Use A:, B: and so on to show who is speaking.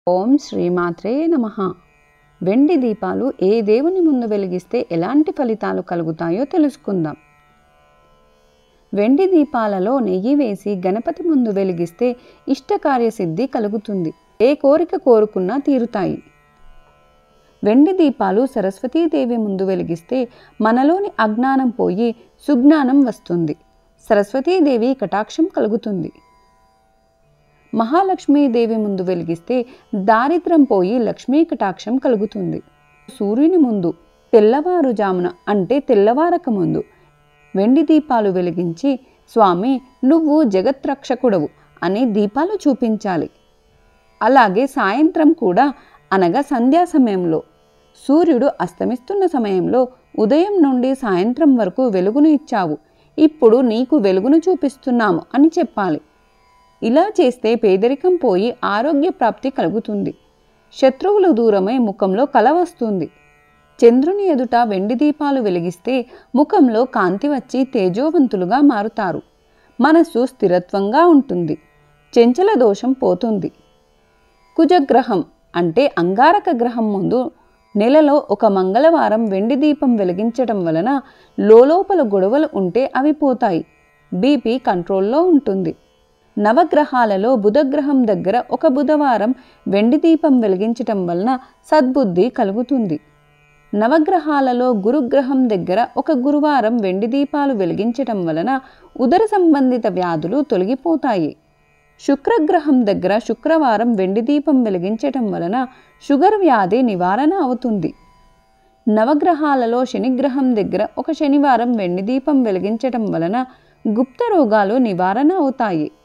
A: ఓం శ్రీమాత్రే నమ వెండి దీపాలు ఏ దేవుని ముందు వెలిగిస్తే ఎలాంటి ఫలితాలు కలుగుతాయో తెలుసుకుందాం వెండి దీపాలలో నెయ్యి వేసి గణపతి ముందు వెలిగిస్తే ఇష్టకార్యసిద్ధి కలుగుతుంది ఏ కోరిక కోరుకున్నా తీరుతాయి వెండి దీపాలు సరస్వతీదేవి ముందు వెలిగిస్తే మనలోని అజ్ఞానం పోయి సుజ్ఞానం వస్తుంది సరస్వతీదేవి కటాక్షం కలుగుతుంది మహాలక్ష్మీదేవి ముందు వెలిగిస్తే దారిద్రం పోయి లక్ష్మీ కటాక్షం కలుగుతుంది సూర్యుని ముందు తెల్లవారుజామున అంటే తెల్లవారక ముందు వెండి దీపాలు వెలిగించి స్వామి నువ్వు జగత్రక్షకుడవు అని దీపాలు చూపించాలి అలాగే సాయంత్రం కూడా అనగా సంధ్యా సమయంలో సూర్యుడు అస్తమిస్తున్న సమయంలో ఉదయం నుండి సాయంత్రం వరకు వెలుగును ఇచ్చావు ఇప్పుడు నీకు వెలుగును చూపిస్తున్నాము అని చెప్పాలి ఇలా చేస్తే పేదరికం పోయి ఆరోగ్య ప్రాప్తి కలుగుతుంది శత్రువులు దూరమై ముఖంలో కల వస్తుంది చంద్రుని ఎదుట వెండి దీపాలు వెలిగిస్తే ముఖంలో కాంతి వచ్చి తేజోవంతులుగా మారుతారు మనస్సు స్థిరత్వంగా ఉంటుంది చెంచల దోషం పోతుంది కుజగ్రహం అంటే అంగారక గ్రహం ముందు నెలలో ఒక మంగళవారం వెండి దీపం వెలిగించటం వలన లోపల గొడవలు ఉంటే అవి పోతాయి బీపీ కంట్రోల్లో ఉంటుంది నవగ్రహాలలో బుధగ్రహం దగ్గర ఒక బుధవారం వెండి దీపం వెలిగించటం వలన సద్బుద్ధి కలుగుతుంది నవగ్రహాలలో గురుగ్రహం దగ్గర ఒక గురువారం వెండి దీపాలు వెలిగించటం వలన ఉదర సంబంధిత వ్యాధులు తొలగిపోతాయి శుక్రగ్రహం దగ్గర శుక్రవారం వెండి దీపం వెలిగించటం వలన షుగర్ వ్యాధి నివారణ అవుతుంది నవగ్రహాలలో శనిగ్రహం దగ్గర ఒక శనివారం వెండి దీపం వెలిగించటం వలన గుప్త రోగాలు నివారణ అవుతాయి